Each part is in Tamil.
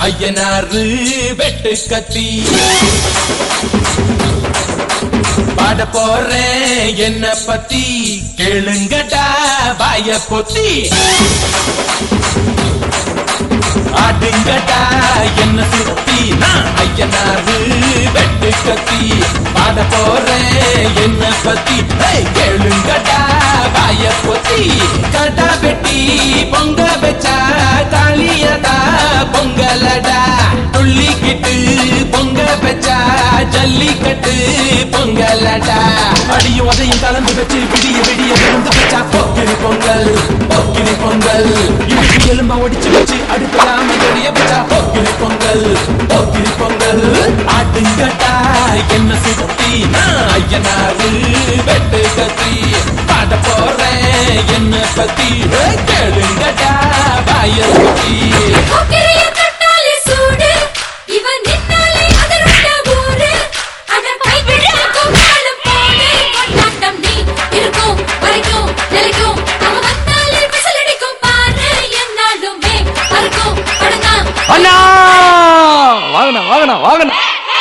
ஐயனாரு வெட்டு கத்தி பாட போறேன் என்ன பத்தி கேளுங்கடா வாய பொத்தி ஆடுங்கடா என்ன சுத்தி நான் ஐயனாரு வெட்டு கத்தி பாட போறேன் என்ன பத்தி ஏய், கேளுங்கடா வாய பொத்தி கடா வெட்டி பொங்க வச்சா தாலியதா பொங்கலடா துள்ளிக்கிட்டு பொங்க வச்சா ஜல்லிக்கட்டு பொங்கலடா அடியும் அதையும் கலந்து வச்சு விடிய விடிய விழுந்து வச்சா போக்கிரி பொங்கல் போக்கிரி பொங்கல் இடுப்பு எலும்ப ஒடிச்சு வச்சு அடுப்பலாம தெரிய வச்சா போக்கிரி பொங்கல் போக்கிரி பொங்கல் ஆட்டுங்கட்டா என்ன சுத்தி நான் ஐயனாரு வெட்டு கத்தி பாட போறேன் என்ன பத்தி ஏய், கேளுங்கடா வாய சுத்தி கொக்கிரிய கட்டாலே சூடு இவன் நின்னாலே அதருண்ட ஊரு அட கைப்பிடிக்கும் காலம் போடு கொண்டாட்டம் நீ இருக்கும் வரைக்கும் நிலைக்கும் அவன் வந்தாலே விசிலடிக்கும் பாரு என்னாலுமே பறக்கும் படங்காம் அண்ணா வாங்கண்ணா வாங்கண்ணா வாங்கண்ணா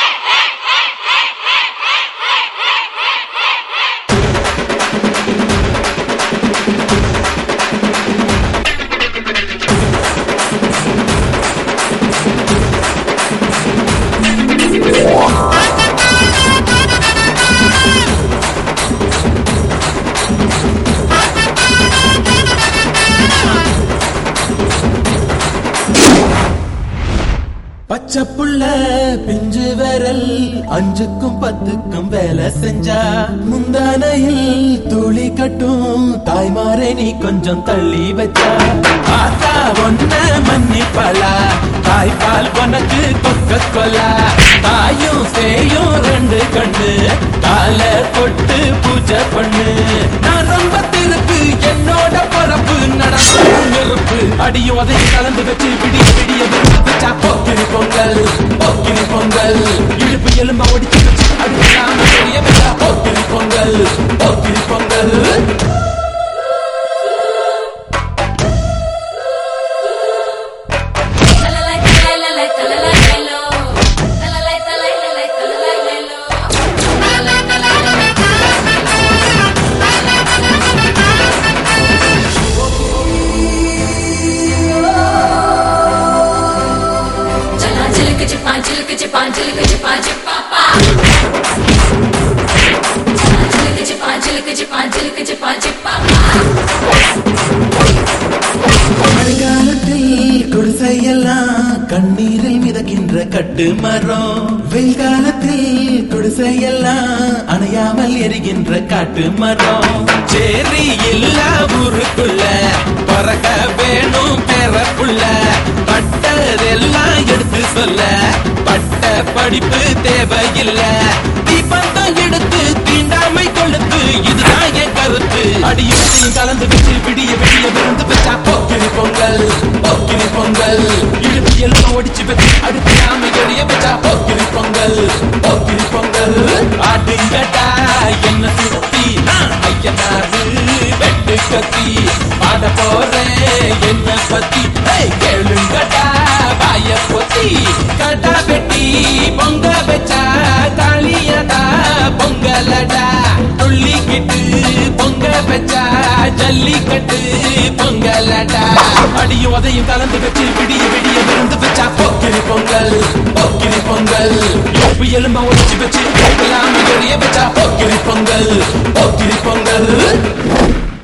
பச்சை புள்ள பிஞ்சு விரல் அஞ்சுக்கும் பத்துக்கும் வேலை செஞ்சா முந்தானையில் துளி கட்டும் தாய்மாரை நீ கொஞ்சம் தள்ளி வச்சா ஆத்தா ஒன்ன மன்னிப்பலா தாய்ப்பால் உனக்கு கொக்க கொலா தாயும் சேயும் ரெண்டு கண்ணு கால தொட்டு பூஜை பண்ணு நான் ரொம்ப திருப்பு என்னோட பரப்பு நடந்து நெருப்பு அடியும் அதையும் கலந்து வச்சு விடிய விடிய விருந்து வச்சா போக்கிரி பொங்கல் போக்கிரி பொங்கல் இடுப்பு எலும்ப ஒடிச்சு வச்சு அடிக்கலாம தெரிய வச்சா போக்கிரி பொங்கல் போக்கிரி பொங்கல் தலலை தலலை தலலை லேலோ தலலை தலலை தலலை தலலை லேலோ தலலை தலலை चला चिलक चिपा चिलक चिपा चिलक चिपा चिपा पा चला चिलक चिपा चिलक चिपा चिलक चिपा चिपा மழைக்காலத்தில் குடிசையெல்லாம் கண்ணீரில் மிதக்கின்ற கட்டு மரம் வெயில் காலத்தில் குடிசையெல்லாம் அணையாமல் எரிகின்ற காட்டு மரம் சேரி இல்லா ஊருக்குள்ள பறக்க வேணும் பெறப்புள்ள பட்டதெல்லாம் எடுத்து சொல்ல பட்ட படிப்பு தேவையில்ல தீபந்தம் எடுத்து தீண்டாமை கொளுத்து இதுதான் என் கருத்து அடியும் கலந்து வச்சு விடிய விடிய விருந்து வச்சா போக்கிரி பொங்கல் போக்கிரி பொங்கல் இடுப்பு எல்லாம் ஒடிச்சு வச்சு அடுப்பிடாம எரிய வச்சா போக்கிரி பொங்கல் போக்கிரி பொங்கல் ஆட்டுங்கட்டா என்ன சுத்தி நான் ஐயனாரு வெட்டு கத்தி பாட போறேன் என்ன பத்தி ஏய், கேளுங்கடா வாய பொத்தி கடா வெட்டி பொங்க வச்சா தாலியதா பொங்கலடா துள்ளிக்கிட்டு பொங்க வச்சா ஜல்லிக்கட்டு பொங்கலடா அடியும் அதையும் கலந்து வச்சு விடிய விடிய விருந்து வச்சா போக்கிரி பொங்கல் போக்கிரி பொங்கல் உப்பு எலும்ப ஒடிச்சு வச்சு எரிய வச்சா போக்கிரி பொங்கல் போக்கிரி பொங்கல்